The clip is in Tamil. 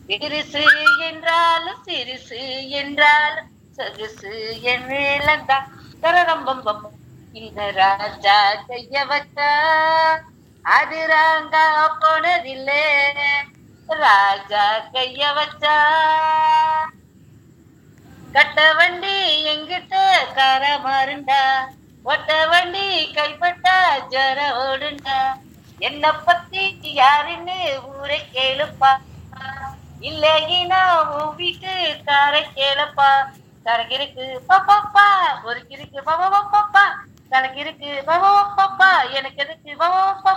சிறுசு என்றாலும் சிறுசு என்றாலும் சொகுசு என் வேலந்தா தரரம்பம் இந்த ராஜா கைய வச்சா அது ராங்கா போனதில்லை ராஜா கைய வச்சா கட்ட வண்டி எங்கிட்ட கார மாறுண்டா ஒட்ட வண்டி கைப்பட்டா ஜர ஓடுண்டா என்ன பத்தி யாருன்னு ஊரை கேளுப்பா இல்லையினா உன் வீட்டு காரை கேளப்பா கரகிருக்கு பாப்பா ஒரு கிருக்கு பாப்பா பாப்பா கணக்கு இருக்கு பாப்பா பாப்பா எனக்கு எதுக்கு பாப்பா